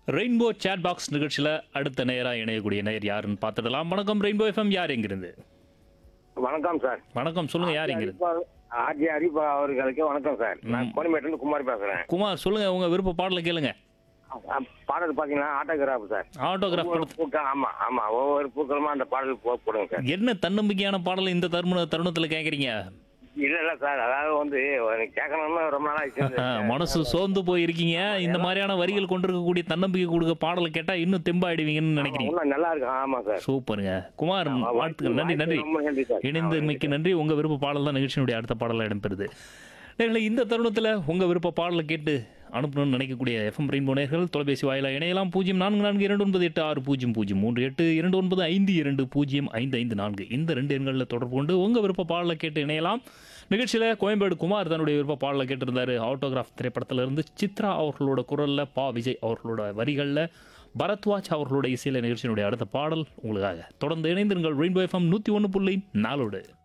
rainbow chat box நிகழ்ச்சியில் அடுத்த நேராக இணையக்கூடிய நேயர் யாருன்னு பார்த்துடலாம் வணக்கம் ரெயின்போ எஃப்எம் யார் எங்கிருந்து வணக்கம் சார் வணக்கம் சொல்லுங்க யார் எங்கிருந்து ஆர்ஜி ஹரிப்பா அவர்களுக்கு வணக்கம் சார் நான் கோணிமேட்டிலிருந்து குமார் பேசுறேன் குமார் சொல்லுங்க உங்க விருப்ப பாடலை கேளுங்க ஆ, பாடல் பாத்தீங்கன்னா ஆட்டோகிராஃப் சார் ஆட்டோகிராஃப் ஒவ்வொரு பூக்கள் ஆமா ஆமா ஒவ்வொரு பூக்களுமா அந்த பாடல் போ- போடுங்க சார் என்ன தன்னம்பிக்கையான பாடல் இந்த தருண தருணத்தில் கேட்குறீங்க இல்ல இல்ல சார் அதாவது வந்து எனக்கு கேட்கணும்னு ரொம்ப நாள் ஆயிடுச்சு மனசு சோர்ந்து போயிருக்கீங்க இந்த மாதிரியான வரிகள் கொண்டிருக்கக்கூடிய தன்னம்பிக்கை கொடுக்க பாடலை கேட்டால் இன்னும் தெம்பாயிடுவீங்கன்னு நினைக்கிறீங்க இன்னும் நல்லா இருக்கு ஆமா சார் சூப்பருங்க குமார் வாழ்த்துக்கள் நன்றி நன்றி ரொம்ப நன்றி சார் இணைந்தமைக்கு நன்றி உங்க விருப்ப பாடல் தான் நிகழ்ச்சியினுடைய அடுத்த பாடலாக இடம்பெறுது நேர்களே இந்த தருணத்தில் உங்க விருப்ப பாடலை கேட்டு அனுப்பணும்னு நினைக்கக்கூடிய எஃப்எம் ரெயின்போ நேர்கள் தொலைபேசி வாயிலாக இணையலாம் பூஜ்ஜியம் நான்கு நான்கு இரண்டு ஒன்பது எட்டு ஆறு பூஜ்ஜியம் பூஜ்ஜியம் மூன்று எட்டு இரண்டு ஒன்பது ஐந்து இரண்டு பூஜ்ஜியம் ஐந்து ஐந்து நான்கு இந்த ரெண்டு எண்களில் தொடர்பு கொண்டு உங்க விருப்ப பாடலை கேட்டு இணையலாம் நிகழ்ச்சியில் கோயம்பேடு குமார் தன்னுடைய விருப்ப பாடலை கேட்டிருந்தாரு ஆட்டோகிராஃப் திரைப்படத்திலிருந்து சித்ரா அவர்களோட குரலில் பா விஜய் அவர்களோட வரிகளில் பரத்வாஜ் அவர்களோட இசையில நிகழ்ச்சியினுடைய அடுத்த பாடல் உங்களுக்காக தொடர்ந்து இணைந்திருங்கள் ரெயின்போ எஃப்எம் நூற்றி ஒன்று புள்ளி நாலோடு